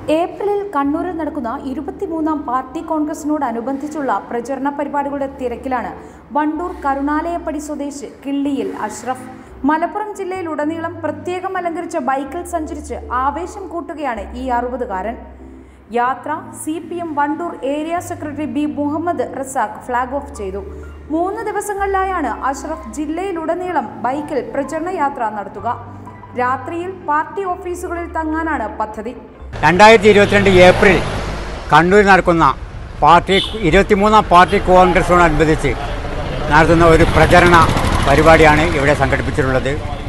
ഏപ്രിലിൽ കണ്ണൂരിൽ നടക്കുന്ന ഇരുപത്തിമൂന്നാം പാർട്ടി കോൺഗ്രസിനോടനുബന്ധിച്ചുള്ള പ്രചരണ പരിപാടികളുടെ തിരക്കിലാണ് വണ്ടൂർ കരുണാലയപ്പടി സ്വദേശി കിള്ളിയിൽ അഷ്റഫ് മലപ്പുറം ജില്ലയിലുടനീളം പ്രത്യേകം അലങ്കരിച്ച ബൈക്കിൽ സഞ്ചരിച്ച് ആവേശം കൂട്ടുകയാണ് ഈ അറുപതുകാരൻ യാത്ര C P M Wandoor area secretary B Muhammad Razak flag off ചെയ്തു മൂന്ന് ദിവസങ്ങളിലായാണ് അഷ്റഫ് ജില്ലയിലുടനീളം ബൈക്കിൽ പ്രചരണ യാത്ര നടത്തുക രാത്രിയിൽ പാർട്ടി ഓഫീസുകളിൽ തങ്ങാനാണ് പദ്ധതി രണ്ടായിരത്തി ഇരുപത്തിരണ്ട് ഏപ്രിൽ കണ്ണൂരിൽ നടക്കുന്ന പാർട്ടി ഇരുപത്തിമൂന്നാം പാർട്ടി കോൺഗ്രസിനോടനുബന്ധിച്ച് നടത്തുന്ന ഒരു പ്രചരണ പരിപാടിയാണ് ഇവിടെ സംഘടിപ്പിച്ചിട്ടുള്ളത്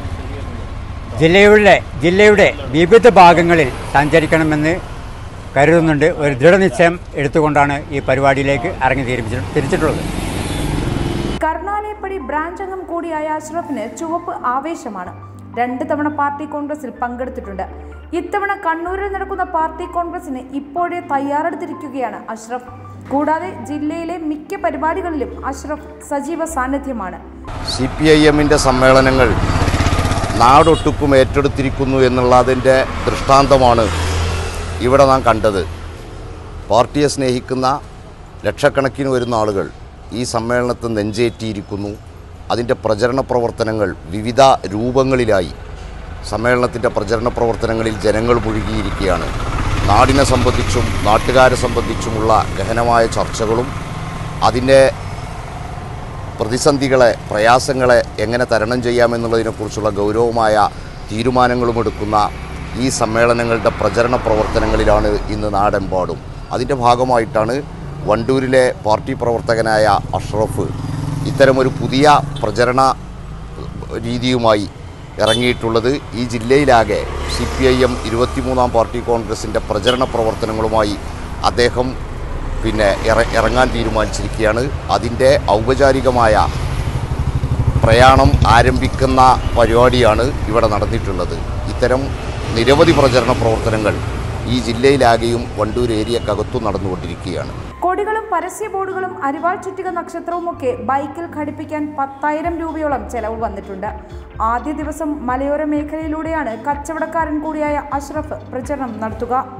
ജില്ലയുടെ ജില്ലയുടെ വിവിധ ഭാഗങ്ങളിൽ സഞ്ചരിക്കണമെന്ന് കരുതുന്നുണ്ട് ഒരു ദൃഢനിശ്ചയം എടുത്തുകൊണ്ടാണ് ഈ പരിപാടിയിലേക്ക് ഇറങ്ങി തിരിച്ചു തിരിച്ചിട്ടുള്ളത് കരുണാലയപ്പടി ബ്രാഞ്ച് അംഗം കൂടിയായ അഷ്റഫിന് ചുവപ്പ് ആവേശമാണ് രണ്ട് തവണ പാർട്ടി കോൺഗ്രസിൽ പങ്കെടുത്തിട്ടുണ്ട് ഇത്തവണ കണ്ണൂരിൽ നടക്കുന്ന പാർട്ടി കോൺഗ്രസിന് ഇപ്പോഴേ തയ്യാറെടുത്തിരിക്കുകയാണ് അഷ്റഫ് കൂടാതെ ജില്ലയിലെ മിക്ക പരിപാടികളിലും അഷ്റഫ് സജീവ സാന്നിധ്യമാണ് സി പി ഐ എമ്മിൻ്റെ സമ്മേളനങ്ങൾ നാടൊട്ടുക്കും ഏറ്റെടുത്തിരിക്കുന്നു എന്നുള്ളതിൻ്റെ ദൃഷ്ടാന്തമാണ് ഇവിടെ നാം കണ്ടത് പാർട്ടിയെ സ്നേഹിക്കുന്ന ലക്ഷക്കണക്കിന് വരുന്ന ആളുകൾ ഈ സമ്മേളനത്തിൽ നെഞ്ചേറ്റിയിരിക്കുന്നു അതിൻ്റെ പ്രചരണ പ്രവർത്തനങ്ങൾ വിവിധ രൂപങ്ങളിലായി സമ്മേളനത്തിൻ്റെ പ്രചരണ പ്രവർത്തനങ്ങളിൽ ജനങ്ങൾ മുഴുകിയിരിക്കുകയാണ് നാടിനെ സംബന്ധിച്ചും നാട്ടുകാരെ സംബന്ധിച്ചുമുള്ള ഗഹനമായ ചർച്ചകളും അതിൻ്റെ പ്രതിസന്ധികളെ പ്രയാസങ്ങളെ എങ്ങനെ തരണം ചെയ്യാമെന്നുള്ളതിനെക്കുറിച്ചുള്ള ഗൗരവമായ തീരുമാനങ്ങളും എടുക്കുന്ന ഈ സമ്മേളനങ്ങളുടെ പ്രചരണ പ്രവർത്തനങ്ങളിലാണ് ഇന്ന് നാടെമ്പാടും അതിൻ്റെ ഭാഗമായിട്ടാണ് വണ്ടൂരിലെ പാർട്ടി പ്രവർത്തകനായ അഷ്റഫ് ഇത്തരമൊരു പുതിയ പ്രചരണ രീതിയുമായി ഇറങ്ങിയിട്ടുള്ളത് ഈ ജില്ലയിലാകെ സി പി ഐ എം ഇരുപത്തിമൂന്നാം പാർട്ടി കോൺഗ്രസിൻ്റെ പ്രചരണ പ്രവർത്തനങ്ങളുമായി അദ്ദേഹം പിന്നെ ഇറ ഇറങ്ങാൻ തീരുമാനിച്ചിരിക്കുകയാണ് അതിൻ്റെ ഔപചാരികമായ പ്രയാണം ആരംഭിക്കുന്ന പരിപാടിയാണ് ഇവിടെ നടന്നിട്ടുള്ളത് ഇത്തരം നിരവധി പ്രചരണ പ്രവർത്തനങ്ങൾ ഈ ജില്ലയിലാകെയും വണ്ടൂർ ഏരിയക്കകത്തും നടന്നുകൊണ്ടിരിക്കുകയാണ് കൊടികളും പരസ്യ ബോർഡുകളും അരിവാൾ ചുറ്റിക നക്ഷത്രവുമൊക്കെ ബൈക്കിൽ ഘടിപ്പിക്കാൻ പത്തായിരം രൂപയോളം ചെലവ് വന്നിട്ടുണ്ട് ആദ്യ ദിവസം മലയോര മേഖലയിലൂടെയാണ് കച്ചവടക്കാരൻ കൂടിയായ അഷ്റഫ് പ്രചരണം നടത്തുക